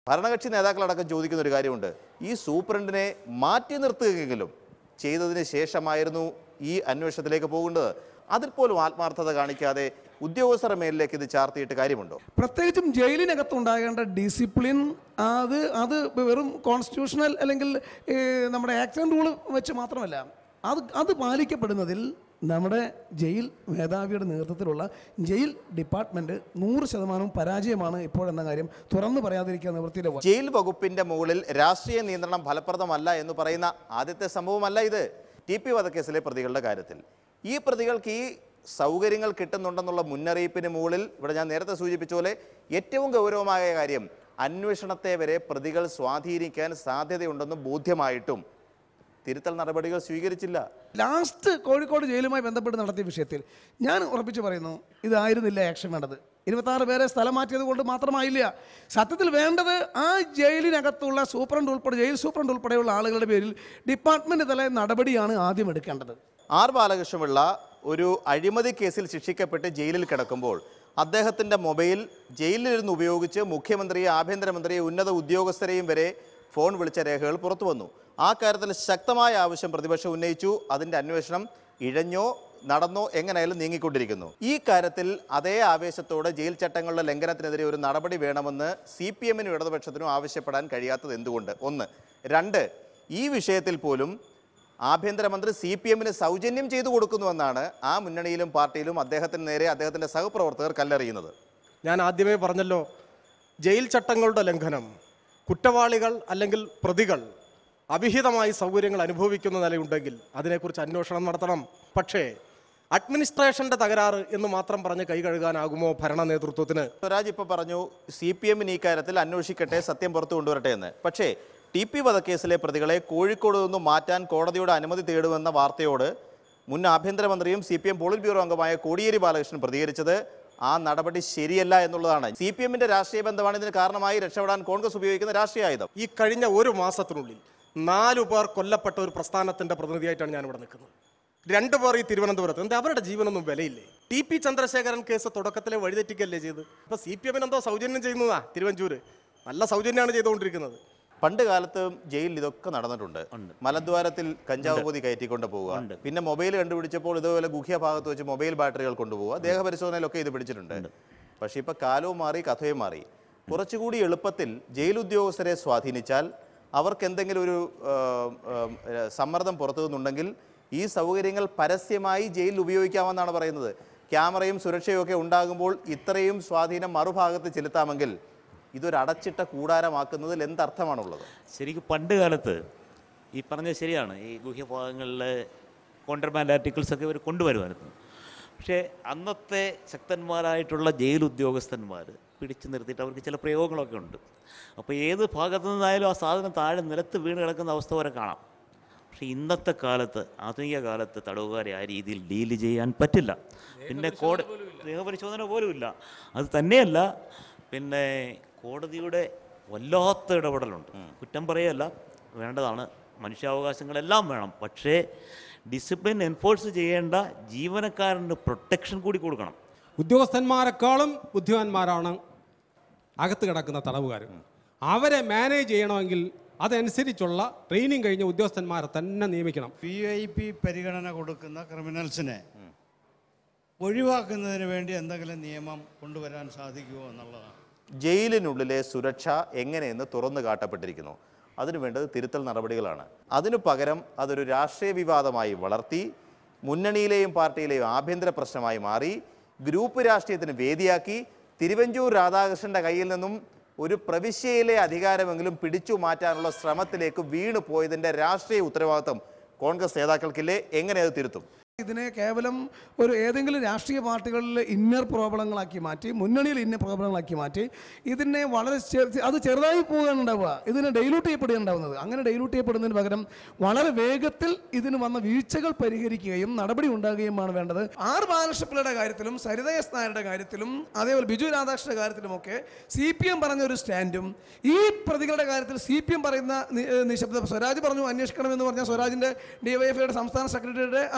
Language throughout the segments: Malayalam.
ഭരണകക്ഷി നേതാക്കളടക്കം ചോദിക്കുന്ന ഒരു കാര്യമുണ്ട് ഈ സൂപ്രണ്ടിനെ മാറ്റി നിർത്തുകയെങ്കിലും ചെയ്തതിന് ശേഷമായിരുന്നു ഈ അന്വേഷണത്തിലേക്ക് പോകേണ്ടത് അതിൽ പോലും ആത്മാർത്ഥത കാണിക്കാതെ ഉദ്യോഗസ്ഥരുടെ മേലിലേക്ക് ഇത് ചാർത്തിയിട്ട് കാര്യമുണ്ടോ പ്രത്യേകിച്ചും ജയിലിനകത്ത് ഉണ്ടാകേണ്ട ഡിസിപ്ലിൻ അത് അത് വെറും കോൺസ്റ്റിറ്റ്യൂഷണൽ അല്ലെങ്കിൽ ഏ, നമ്മുടെ ആക്ട് ആൻഡ് റൂൾ വെച്ച് മാത്രമല്ല അത് അത് പാലിക്കപ്പെടുന്നതിൽ നമ്മുടെ ജയിൽ മേധാവിയുടെ നേതൃത്വത്തിലുള്ള ജയിൽ ഡിപ്പാർട്ട്മെൻറ്റ് നൂറ് ശതമാനവും പരാജയമാണ് ഇപ്പോഴെന്ന കാര്യം തുറന്നു പറയാതിരിക്കാൻ നിവൃത്തിയില്ല ജയിൽ വകുപ്പിന്റെ മുകളിൽ രാഷ്ട്രീയ നിയന്ത്രണം ഫലപ്രദമല്ല എന്ന് പറയുന്ന ആദ്യത്തെ സംഭവമല്ല ഇത് ടി പി വധക്കേസിലെ പ്രതികളുടെ കാര്യത്തിൽ ഈ പ്രതികൾക്ക് ഈ സൗകര്യങ്ങൾ കിട്ടുന്നുണ്ടെന്നുള്ള മുന്നറിയിപ്പിന് മുകളിൽ ഇവിടെ ഞാൻ നേരത്തെ സൂചിപ്പിച്ച പോലെ ഏറ്റവും ഗൗരവമായ കാര്യം അന്വേഷണത്തെ വരെ പ്രതികൾ സ്വാധീനിക്കാൻ സാധ്യതയുണ്ടെന്ന് ബോധ്യമായിട്ടും തിരുത്തൽ നടപടികൾ സ്വീകരിച്ചില്ല ലാസ്റ്റ് കോഴിക്കോട് ജയിലുമായി ബന്ധപ്പെട്ട് നടത്തിയ വിഷയത്തിൽ ഞാൻ ഉറപ്പിച്ച് പറയുന്നു ഇതായിരുന്നില്ല ആക്ഷൻ വേണ്ടത് ഇരുപത്താറ് പേരെ സ്ഥലം മാറ്റിയത് കൊണ്ട് മാത്രമായില്ല സത്യത്തിൽ വേണ്ടത് ആ ജയിലിനകത്തുള്ള സൂപ്രണ്ട് ഉൾപ്പെടെ ജയിൽ സൂപ്രണ്ട് ഉൾപ്പെടെയുള്ള ആളുകളുടെ പേരിൽ ഡിപ്പാർട്ട്മെൻറ്റ് തല നടപടിയാണ് ആദ്യം എടുക്കേണ്ടത് ആർ ബാലകൃഷ്ണപിള്ള ഒരു അഴിമതി കേസിൽ ശിക്ഷിക്കപ്പെട്ട് ജയിലിൽ കിടക്കുമ്പോൾ അദ്ദേഹത്തിൻ്റെ മൊബൈൽ ജയിലിലിരുന്ന് ഉപയോഗിച്ച് മുഖ്യമന്ത്രിയെ ആഭ്യന്തരമന്ത്രിയെ ഉന്നത ഉദ്യോഗസ്ഥരെയും വരെ ഫോൺ വിളിച്ച രേഖകൾ പുറത്തു വന്നു ആ കാര്യത്തിൽ ശക്തമായ ആവശ്യം പ്രതിപക്ഷം ഉന്നയിച്ചു അതിൻ്റെ അന്വേഷണം ഇഴഞ്ഞോ നടന്നോ എങ്ങനെയായാലും നീങ്ങിക്കൊണ്ടിരിക്കുന്നു ഈ കാര്യത്തിൽ അതേ ആവേശത്തോടെ ജയിൽ ചട്ടങ്ങളുടെ ലംഘനത്തിനെതിരെ ഒരു നടപടി വേണമെന്ന് സി പി എമ്മിനും ഇടതുപക്ഷത്തിനും ആവശ്യപ്പെടാൻ കഴിയാത്തത് എന്തുകൊണ്ട് ഒന്ന് രണ്ട് ഈ വിഷയത്തിൽ പോലും ആഭ്യന്തരമന്ത്രി സി പി എമ്മിന് സൗജന്യം ചെയ്തു കൊടുക്കുന്നുവെന്നാണ് ആ മുന്നണിയിലും പാർട്ടിയിലും അദ്ദേഹത്തിന് നേരെ അദ്ദേഹത്തിന്റെ സഹപ്രവർത്തകർ കല്ലെറിയുന്നത് ഞാൻ ആദ്യമേ പറഞ്ഞല്ലോ ജയിൽ ചട്ടങ്ങളുടെ ലംഘനം കുറ്റവാളികൾ അല്ലെങ്കിൽ പ്രതികൾ അവിഹിതമായി സൗകര്യങ്ങൾ അനുഭവിക്കുന്ന നിലയുണ്ടെങ്കിൽ അതിനെക്കുറിച്ച് അന്വേഷണം നടത്തണം പക്ഷേ അഡ്മിനിസ്ട്രേഷന്റെ തകരാറ് എന്ന് മാത്രം പറഞ്ഞ് കൈ കഴുകാനാകുമോ ഭരണ നേതൃത്വത്തിന് സ്വരാജ് ഇപ്പോൾ പറഞ്ഞു സി പി എമ്മിന് ഈ കാര്യത്തിൽ അന്വേഷിക്കട്ടെ സത്യം പുറത്തു കൊണ്ടുവരട്ടെ എന്ന് പക്ഷേ ടി പി വധക്കേസിലെ പ്രതികളെ കോഴിക്കോട് നിന്നും മാറ്റാൻ കോടതിയുടെ അനുമതി തേടുമെന്ന വാർത്തയോട് മുൻ ആഭ്യന്തരമന്ത്രിയും C P M politburo അംഗമായ കോടിയേരി ബാലകൃഷ്ണൻ പ്രതികരിച്ചത് ആ നടപടി ശരിയല്ല എന്നുള്ളതാണ് സി പി എമ്മിന്റെ രാഷ്ട്രീയ ബന്ധമാണ് ഇതിന് കാരണമായി രക്ഷപ്പെടാൻ കോൺഗ്രസ് ഉപയോഗിക്കുന്ന രാഷ്ട്രീയ ആയുധം ഈ കഴിഞ്ഞ ഒരു മാസത്തിനുള്ളിൽ നാലു പേർ കൊല്ലപ്പെട്ട ഒരു പ്രസ്ഥാനത്തിന്റെ പ്രതിനിധിയായിട്ടാണ് ഞാൻ ഇവിടെ നിൽക്കുന്നത് രണ്ടു പേർ ഈ തിരുവനന്തപുരത്ത് എന്താ അവരുടെ ജീവനൊന്നും വിലയില്ലേ ടി പി ചന്ദ്രശേഖരൻ കേസ് തുടക്കത്തിലെ വഴിതെറ്റിക്കല്ലേ ചെയ്ത് ഇപ്പൊ സി പി എമ്മിന് എന്തോ സൗജന്യം ചെയ്യുന്നതാ തിരുവഞ്ചൂര് നല്ല സൗജന്യമാണ് ചെയ്തുകൊണ്ടിരിക്കുന്നത് പണ്ട് കാലത്ത് ജയിലിൽ ഇതൊക്കെ നടന്നിട്ടുണ്ട് മലദ്വാരത്തിൽ കഞ്ചാവ് പൊതി കയറ്റിക്കൊണ്ട് പോവുക പിന്നെ മൊബൈൽ കണ്ടുപിടിച്ചപ്പോൾ ഇതുപോലെ ഗുഹ്യ ഭാഗത്ത് വെച്ച് മൊബൈൽ ബാറ്ററികൾ കൊണ്ടുപോവുക ദേഹപരിശോധനയിലൊക്കെ ഇത് പിടിച്ചിട്ടുണ്ട് പക്ഷേ ഇപ്പൊ കാലവും മാറി കഥയും മാറി കുറച്ചുകൂടി എളുപ്പത്തിൽ ജയിൽ ഉദ്യോഗസ്ഥരെ സ്വാധീനിച്ചാൽ അവർക്ക് എന്തെങ്കിലും ഒരു ആ, ആ, സമ്മർദ്ദം പുറത്തു നിന്നുണ്ടെങ്കിൽ ഈ സൗകര്യങ്ങൾ പരസ്യമായി ജയിലിൽ ഉപയോഗിക്കാമെന്നാണ് പറയുന്നത് ക്യാമറയും സുരക്ഷയും ഒക്കെ ഉണ്ടാകുമ്പോൾ ഇത്രയും സ്വാധീനം മറുഭാഗത്ത് ചെലുത്താമെങ്കിൽ ഇതൊരു അടച്ചിട്ട കൂടാരമാക്കുന്നതിൽ എന്തർത്ഥമാണുള്ളത് ശരിക്കും പണ്ട് കാലത്ത് ഈ പറഞ്ഞത് ശരിയാണ് ഈ ഗുഹ്യഭാഗങ്ങളിലെ കോൺട്രബാൻഡ് ആർട്ടിക്കിൾസ് ഒക്കെ ഇവർ കൊണ്ടുവരുമായിരുന്നു പക്ഷേ അന്നത്തെ ശക്തന്മാരായിട്ടുള്ള ജയിൽ ഉദ്യോഗസ്ഥന്മാർ പിടിച്ചു നിർത്തിയിട്ട് അവർക്ക് ചില പ്രയോഗങ്ങളൊക്കെ ഉണ്ട് അപ്പോൾ ഏത് ഭാഗത്തു നിന്നായാലും ആ സാധനം താഴെ നിലത്ത് വീണ് കിടക്കുന്ന അവസ്ഥ വരെ കാണാം പക്ഷേ ഇന്നത്തെ കാലത്ത് ആധുനിക കാലത്ത് തടവുകാരെ ആ രീതിയിൽ ഡീൽ ചെയ്യാൻ പറ്റില്ല പിന്നെ കോട ദേഹപരിശോധന പോലും ഇല്ല അത് തന്നെയല്ല പിന്നെ കോടതിയുടെ വല്ലാത്ത ഇടപെടലുണ്ട് കുറ്റം പറയല്ല വേണ്ടതാണ് മനുഷ്യാവകാശങ്ങളെല്ലാം വേണം പക്ഷേ ഡിസിപ്ലിൻ എൻഫോഴ്സ് ചെയ്യേണ്ട ജീവനക്കാരന് പ്രൊട്ടക്ഷൻ കൂടി കൊടുക്കണം ഉദ്യോഗസ്ഥന്മാരെക്കാളും ബുദ്ധിമാന്മാരാണ് അകത്ത് കിടക്കുന്ന തടവുകാർ അവരെ മാനേജ് ചെയ്യണമെങ്കിൽ അതനുസരിച്ചുള്ള ട്രെയിനിങ് കഴിഞ്ഞ ഉദ്യോഗസ്ഥന്മാരെ തന്നെ നിയമിക്കണം വി ഐ പി പരിഗണന കൊടുക്കുന്ന ക്രിമിനൽസിനെ ഒഴിവാക്കുന്നതിന് വേണ്ടി എന്തെങ്കിലും നിയമം കൊണ്ടുവരാൻ സാധിക്കുമോ എന്നുള്ളതാണ് ജയിലിനുള്ളിലെ സുരക്ഷ എങ്ങനെയെന്ന് തുറന്നു കാട്ടപ്പെട്ടിരിക്കുന്നു അതിനു വേണ്ടത് തിരുത്തൽ നടപടികളാണ് അതിനു പകരം അതൊരു രാഷ്ട്രീയ വിവാദമായി വളർത്തി മുന്നണിയിലെയും പാർട്ടിയിലെയും ആഭ്യന്തര പ്രശ്നമായി മാറി ഗ്രൂപ്പ് രാഷ്ട്രീയത്തിന് വേദിയാക്കി തിരുവഞ്ചൂർ രാധാകൃഷ്ണന്റെ കയ്യിൽ നിന്നും ഒരു പ്രവിശ്യയിലെ അധികാരമെങ്കിലും പിടിച്ചു മാറ്റാനുള്ള ശ്രമത്തിലേക്ക് വീണു പോയതിന്റെ രാഷ്ട്രീയ ഉത്തരവാദിത്വം കോൺഗ്രസ് നേതാക്കൾക്കില്ലേ എങ്ങനെ അത് തിരുത്തും ഇതിനെ കേവലം ഒരു ഏതെങ്കിലും രാഷ്ട്രീയ പാർട്ടികളിൽ ഇന്നർ പ്രോബ്ലങ്ങളാക്കി മാറ്റി മുന്നണിയിൽ ഇന്ന പ്രോബ്ലങ്ങളാക്കി മാറ്റി ഇതിനെ വളരെ ചെ- അത് ചെറുതായി പോവുകയാണ് ഉണ്ടാവുക ഇതിനെ ഡൈലൂട്ട് ചെയ്യപ്പെടുകയാണ് ഉണ്ടാവുന്നത് അങ്ങനെ ഡൈലൂട്ട് ചെയ്യപ്പെടുന്നതിന് പകരം വളരെ വേഗത്തിൽ ഇതിന് വന്ന വീഴ്ചകൾ പരിഹരിക്കുകയും നടപടി ഉണ്ടാകുകയുമാണ് വേണ്ടത് ആർ ബാലകൃഷ്ണപിള്ളയുടെ കാര്യത്തിലും സരിത എസ് നായരുടെ കാര്യത്തിലും അതേപോലെ ബിജു രാധാകൃഷ്ണന്റെ കാര്യത്തിലുമൊക്കെ സി പി എം പറഞ്ഞ ഒരു സ്റ്റാൻഡും ഈ പ്രതികളുടെ കാര്യത്തിൽ സി പി എം പറയുന്ന നി- ഏഹ് നിശബ്ദത സ്വരാജ് പറഞ്ഞു അന്വേഷിക്കണമെന്ന് പറഞ്ഞ സ്വരാജിന്റെ ഡിവൈഎഫ്ഐയുടെ സംസ്ഥാന സെക്രട്ടറിയുടെ ആ, അഭിപ്രായം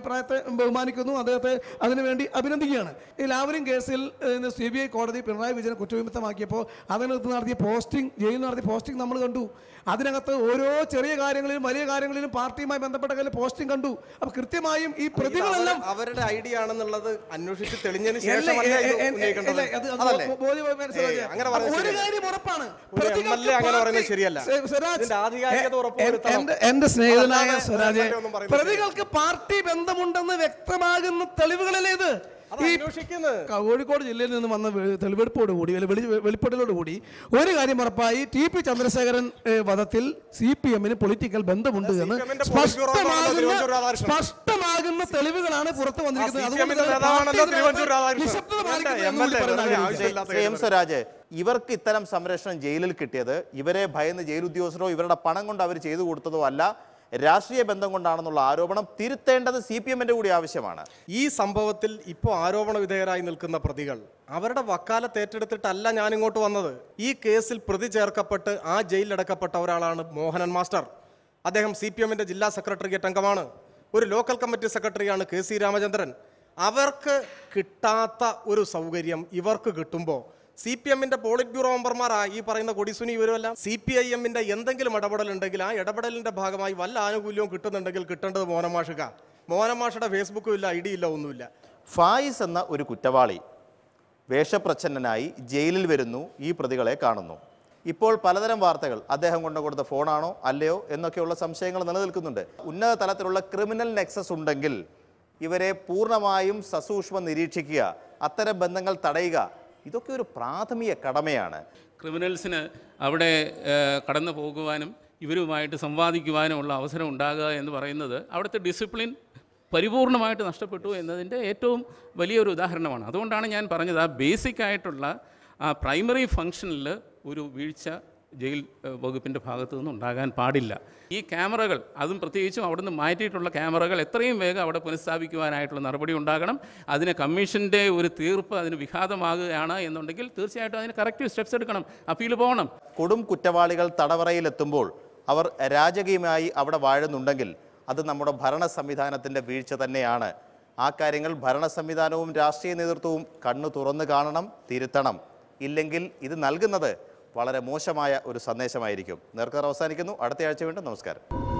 അഭിപ്രായത്തെ ബഹുമാനിക്കുന്നു അദ്ദേഹത്തെ അതിനുവേണ്ടി അഭിനന്ദിക്കുകയാണ് ഈ ലാവലിൻ കേസിൽ സി ബി ഐ കോടതി പിണറായി വിജയൻ കുറ്റവിമുക്തമാക്കിയപ്പോൾ അതിനകത്ത് നടത്തിയ പോസ്റ്റിംഗ് ജയിലിൽ നടത്തിയ പോസ്റ്റിംഗ് നമ്മൾ കണ്ടു അതിനകത്ത് ഓരോ ചെറിയ കാര്യങ്ങളിലും വലിയ കാര്യങ്ങളിലും പാർട്ടിയുമായി ബന്ധപ്പെട്ട കാര്യം പോസ്റ്റിംഗ് കണ്ടു അപ്പോൾ കൃത്യമായും ഈ പ്രതികളെല്ലാം അവർ- അവരുടെ ഐഡിയ ആണെന്നുള്ളത് അന്വേഷിച്ച് തെളിഞ്ഞതിന് അല്ല, ശേഷമല്ല എ- ഇത് എ- എ- ഉന്നയിക്കേണ്ടത് അല്ല, അത് അത് അതല്ലേ ബോ- ബോധ്യമായി മനസ്സിലായി. ഏയ്, അങ്ങനെ പറയുന്നത് ഒരു ശരിയല്ല. കാര്യം ഉറപ്പാണ് ഒരു പ്രതികൾക്ക് MLA അങ്ങനെ പറയുന്നത് പാർട്ടി- ശരിയല്ല. സെ- സ്വരാജ്, ഇതിന്റെ ആധികാരികത എ- ഉറപ്പുവരുത്തണം. എന്റെ- എന്റെ സ്നേഹിതനായ അതല്ലാതെ സ്വരാജ് MLA ഒന്നും പറയുന്നത് പ്രതികൾക്ക് പാർട്ടി ബന്ധമുണ്ടെന്ന് വ്യക്തമാകുന്ന തെളിവുകളല്ലേ ഇത് അത് ഈ അന്വേഷിക്കുന്നത് കോഴിക്കോട് ജില്ലയിൽ നിന്ന് വന്ന വെ- തെളിവെടുപ്പോടുകൂടി വെളി- വെളി- വെളിപ്പെടുത്തലോടുകൂടി ഒരു കാര്യം ഉറപ്പായി ടി പി ചന്ദ്രശേഖരൻ ഏ, വധത്തിൽ സി പി എമ്മിന് പൊളിറ്റിക്കൽ ബന്ധമുണ്ട് എന്ന് CPM ന്റെ പൊളിറ്റ് ബ്യൂറോ ആണല്ലോ സ്പഷ്ടമാകുന്ന തിരുവഞ്ചൂർ രാധാകൃഷ്ണൻ. സ്പഷ്ടമാകുന്ന തെളിവുകളാണ് പുറത്തു വന്നിരിക്കുന്നത് ആ, അതുകൊണ്ട് CPM ന്റെ തന്നെ നേതാവാണല്ലോ പാർട്ടി തിരുവഞ്ചൂർ ഇതിനകത്ത് രാധാകൃഷ്ണൻ. നിശബ്ദത വേണ്ട, പാലിക്കുന്നു എന്ന് MLA കൂടി പറയാൻ വെറുതെ ആഗ്രഹിക്കുന്നു. ആവശ്യമില്ലാത്ത ശ്രീ എം സ്വരാജ് ഇവർക്ക് ഇത്തരം സംരക്ഷണം ജയിലിൽ കിട്ടിയത് ഇവരെ ഭയന്ന് ജയിൽ ഉദ്യോഗസ്ഥരോ ഇവരുടെ പണം കൊണ്ട് അവർ ചെയ്തു കൊടുത്തതോ അല്ല രാഷ്ട്രീയ ബന്ധം കൊണ്ടാണെന്നുള്ള ആരോപണം തിരുത്തേണ്ടത് സി പി എമ്മിന്റെ കൂടി ആവശ്യമാണ് ഈ സംഭവത്തിൽ ഇപ്പോൾ ആരോപണ വിധേയരായി നിൽക്കുന്ന പ്രതികൾ അവരുടെ വക്കാലത്ത് ഏറ്റെടുത്തിട്ടല്ല ഞാൻ ഇങ്ങോട്ട് വന്നത് ഈ കേസിൽ പ്രതി ചേർക്കപ്പെട്ട് ആ ജയിലിലടക്കപ്പെട്ട ഒരാളാണ് മോഹനൻ മാസ്റ്റർ അദ്ദേഹം സി പി എമ്മിൻ്റെ ജില്ലാ സെക്രട്ടേറിയറ്റ് അംഗമാണ് ഒരു ലോക്കൽ കമ്മിറ്റി സെക്രട്ടറിയാണ് കെ സി രാമചന്ദ്രൻ അവർക്ക് കിട്ടാത്ത ഒരു സൗകര്യം ഇവർക്ക് കിട്ടുമ്പോൾ സി പി എമ്മിന്റെ പോളിറ്റ് ബ്യൂറോ മെമ്പർമാരാ ഈ പറയുന്ന കൊടിസുനി ഇവരുമല്ല സി പി ഐ എമ്മിന്റെ എന്തെങ്കിലും ഇടപെടലുണ്ടെങ്കിൽ ആ ഇടപെടലിന്റെ ഭാഗമായി വല്ല ആനുകൂല്യവും കിട്ടുന്നുണ്ടെങ്കിൽ കിട്ടേണ്ടത് മോനമാഷുക മോനമാഷയുടെ ഫേസ്ബുക്കും ഇല്ല ഐ ഡി ഇല്ല ഒന്നുമില്ല ഫായിസ് എന്ന ഒരു കുറ്റവാളി വേഷപ്രച്ഛന്നനായി ജയിലിൽ വരുന്നു ഈ പ്രതികളെ കാണുന്നു ഇപ്പോൾ പലതരം വാർത്തകൾ അദ്ദേഹം കൊണ്ടു കൊടുത്ത ഫോണാണോ അല്ലയോ എന്നൊക്കെയുള്ള സംശയങ്ങൾ നിലനിൽക്കുന്നുണ്ട് ഉന്നത തലത്തിലുള്ള ക്രിമിനൽ നെക്സസ് ഉണ്ടെങ്കിൽ ഇവരെ പൂർണ്ണമായും സസൂക്ഷ്മം നിരീക്ഷിക്കുക അത്തരം ബന്ധങ്ങൾ തടയുക ഇതൊക്കെ ഒരു പ്രാഥമിക കടമയാണ് ക്രിമിനൽസിന് അവിടെ ഏഹ്, കടന്നു പോകുവാനും ഇവരുമായിട്ട് സംവാദിക്കുവാനുമുള്ള അവസരം ഉണ്ടാകുക എന്ന് പറയുന്നത് അവിടുത്തെ ഡിസിപ്ലിൻ പരിപൂർണമായിട്ട് നഷ്ടപ്പെട്ടു എന്നതിൻ്റെ ഏറ്റവും വലിയൊരു ഉദാഹരണമാണ് അതുകൊണ്ടാണ് ഞാൻ പറഞ്ഞത് ആ ബേസിക് ആയിട്ടുള്ള ആ പ്രൈമറി ഫങ്ഷനിൽ ഒരു വീഴ്ച ജയിൽ ഏഹ്, വകുപ്പിൻ്റെ ഭാഗത്തു നിന്ന് ഉണ്ടാകാൻ പാടില്ല ഈ ക്യാമറകൾ അതും പ്രത്യേകിച്ചും അവിടുന്ന് മാറ്റിയിട്ടുള്ള ക്യാമറകൾ എത്രയും വേഗം അവിടെ പുനഃസ്ഥാപിക്കുവാനായിട്ടുള്ള നടപടി ഉണ്ടാകണം അതിന് കമ്മീഷൻ്റെ ഒരു തീർപ്പ് അതിന് വിഘാതമാകുകയാണ് എന്നുണ്ടെങ്കിൽ തീർച്ചയായിട്ടും അതിന് കറക്റ്റീവ് സ്റ്റെപ്സ് എടുക്കണം അപ്പീൽ പോകണം കൊടും കുറ്റവാളികൾ തടവറയിലെത്തുമ്പോൾ അവർ രാജകീയമായി അവിടെ വാഴുന്നുണ്ടെങ്കിൽ അത് നമ്മുടെ ഭരണ സംവിധാനത്തിൻ്റെ വീഴ്ച തന്നെയാണ് ആ കാര്യങ്ങൾ ഭരണ സംവിധാനവും രാഷ്ട്രീയ നേതൃത്വവും കണ്ണു തുറന്നു കാണണം തിരുത്തണം ഇല്ലെങ്കിൽ ഇത് നൽകുന്നത് വളരെ മോശമായ ഒരു സന്ദേശമായിരിക്കും നേർക്കർ അവസാനിക്കുന്നു അടുത്ത ആഴ്ച വീണ്ടും നമസ്കാരം